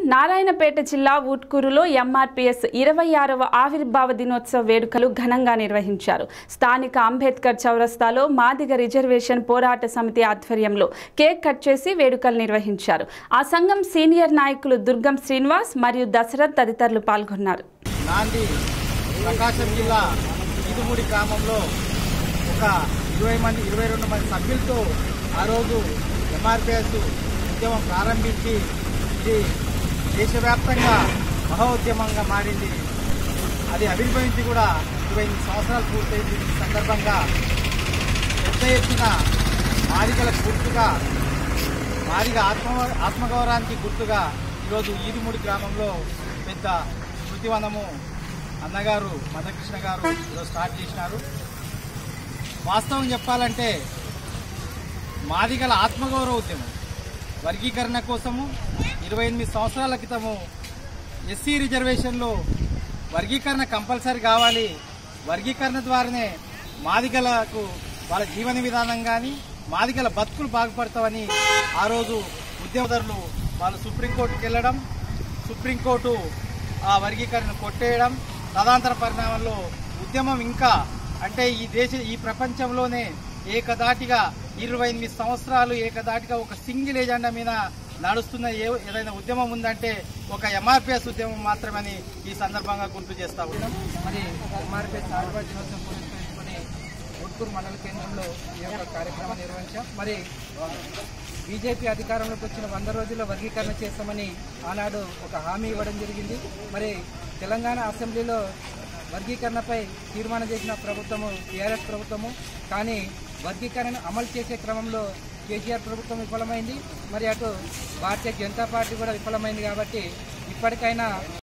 నారాయణపేట జిల్లా ఊట్కూరులో ఎంఆర్పీఎస్ ఇరవై ఆరవ ఆవిర్భావ దినోత్సవ వేడుకలు ఘనంగా నిర్వహించారు స్థానిక అంబేద్కర్ చౌరస్తాలో మాదిగ రిజర్వేషన్ పోరాట సమితి ఆధ్వర్యంలో కేక్ కట్ చేసి వేడుకలు నిర్వహించారు ఆ సంఘం సీనియర్ నాయకులు దుర్గం శ్రీనివాస్ మరియు దశరథ్ తదితరులు పాల్గొన్నారు నాంది ప్రకాశం జిల్లా ఇదుమూడి గ్రామంలో ఒక ఇరవై మంది ఇరవై రెండు మంది సభ్యులతో ఆ రోజు ఎంఆర్పిఎస్ ఉద్యమం ప్రారంభించి ఇది దేశవ్యాప్తంగా మహోద్యమంగా మారింది అది ఆవిర్భవించి కూడా ఇరవై ఎనిమిది సంవత్సరాలు పూర్తయింది ఈ సందర్భంగా పెద్ద ఎత్తున మాదిగలకు గుర్తుగా మాదిగ ఆత్మ ఆత్మగౌరవానికి గుర్తుగా ఈరోజు ఈదుమూడి గ్రామంలో పెద్ద శృతివనము అన్నగారు మదకృష్ణ గారు ఈరోజు స్టార్ట్ చేసినారు వాస్తవం చెప్పాలంటే మాదిగల ఆత్మగౌరవ ఉద్యమం వర్గీకరణ కోసము ఇరవై ఎనిమిది సంవత్సరాల క్రితము ఎస్సీ రిజర్వేషన్లో వర్గీకరణ కంపల్సరీ కావాలి వర్గీకరణ ద్వారానే మాదిగలకు వాళ్ళ జీవన విధానం కానీ మాదిగల బతుకులు బాగుపడతామని ఆ రోజు ఉద్యమదారులు వాళ్ళు సుప్రీంకోర్టుకి వెళ్ళడం సుప్రీంకోర్టు ఆ వర్గీకరణ కొట్టేయడం తదాంతర పరిణామంలో ఉద్యమం ఇంకా అంటే ఈ దేశ ఈ ప్రపంచంలోనే ఏకదాటిగా ఇరవై ఎనిమిది సంవత్సరాలు ఏకదాటిగా ఒక సింగిల్ ఏజెండా మీద నడుస్తున్న ఏ ఏదైనా ఉద్యమం ఉందంటే ఒక ఎంఆర్పిఎస్ ఉద్యమం మాత్రమని ఈ సందర్భంగా గుర్తు చేస్తా ఉన్నాం మరి ఎంఆర్పీఎస్ ఆదివాసీ దినోత్సవం పురస్కరించుకొని ఉట్కూరు మండల కేంద్రంలో ఈ యొక్క కార్యక్రమం నిర్వహించాం మరి బీజేపీ అధికారంలోకి వచ్చిన వంద రోజుల్లో వర్గీకరణ చేస్తామని ఆనాడు ఒక హామీ ఇవ్వడం జరిగింది మరి తెలంగాణ అసెంబ్లీలో వర్గీకరణపై తీర్మానం చేసిన ప్రభుత్వము టీఆర్ఎస్ ప్రభుత్వము కానీ వర్గీకరణ అమలు చేసే క్రమంలో కేసీఆర్ ప్రభుత్వం విఫలమైంది మరి అటు భారతీయ జనతా పార్టీ కూడా విఫలమైంది కాబట్టి ఇప్పటికైనా